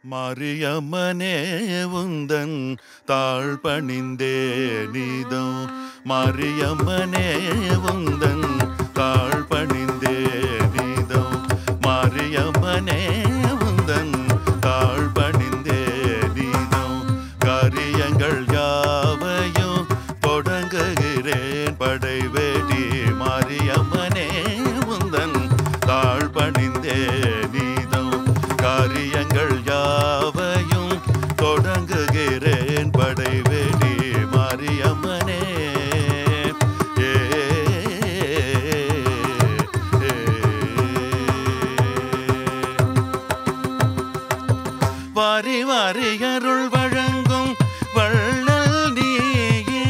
மரியம்மனே உந்தன் தாழ் பணிந்தே நீதம் மரியம்மனே உந்தன் தாழ் பணிந்தே நீதம் மரியம்மனே உந்தன் தாழ் பணிந்தே நீதம் காரியங்கள் யாவையும் தொடங்குகிறேன் படைவேடி மாரியம்மனே உந்தன் தாழ் பணிந்தே நீதம் காரியங்கள் யாவையும் தொடங்குகிறேன் படைவேடி மாரியம்மனே ஏ, ஏ. வாரி வாரி அருள் வழங்கும் வள்ளல் நீயே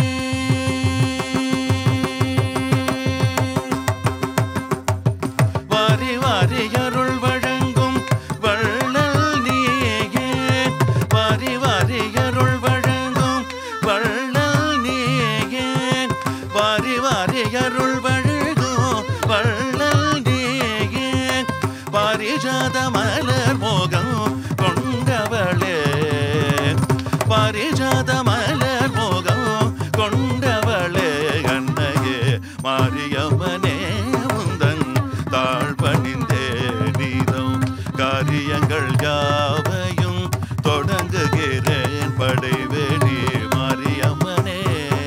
வாரி வாரி அருள் வழங்கும் வள்ளல் நீயே வாரி வாரி அருள் வழங்கும் வள்ளல் நீயே வாரி வாரி அருள் வழங்கும் வள்ளல் நீயே பாரிஜாத மலர் மோகம் கொண்டவளே பாரிஜாத மலர் மோகம் கொண்டவளே அன்னையே மாரியம்மனே உந்தன் தாழ் பணிந்தே நீதம் காரியங்கள் யாவையும் தொடங்குகிறேன் படைவேடி மாரியம்மனே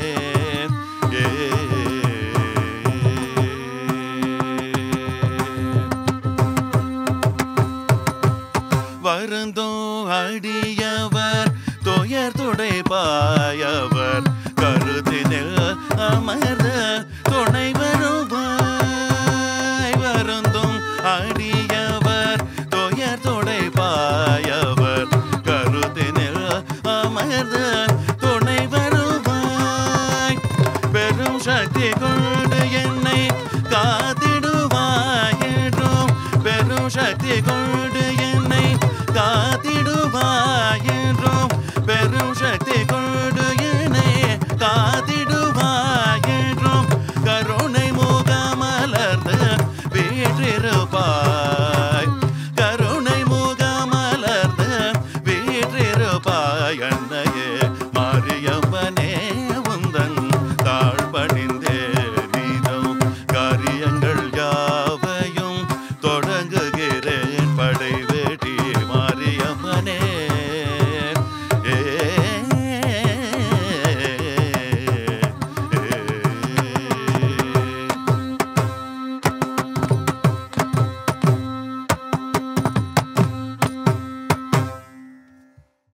ஏ வருந்தும் அடியவர் துயர் துடைப்பாயவர் கருத்தினில் அமர்ந்த துணை வருவாய் வருந்தும் அடியவர் துயர் துடைப்பாயவர் கருத்தினில் அமர்ந்த துணை வருவாய் பெரும் சக்தி கொண்டு என்னை காத்திடுவாயேற்றும் பெரும் சக்தி கொண்டு என்னை காத்திடுவாயே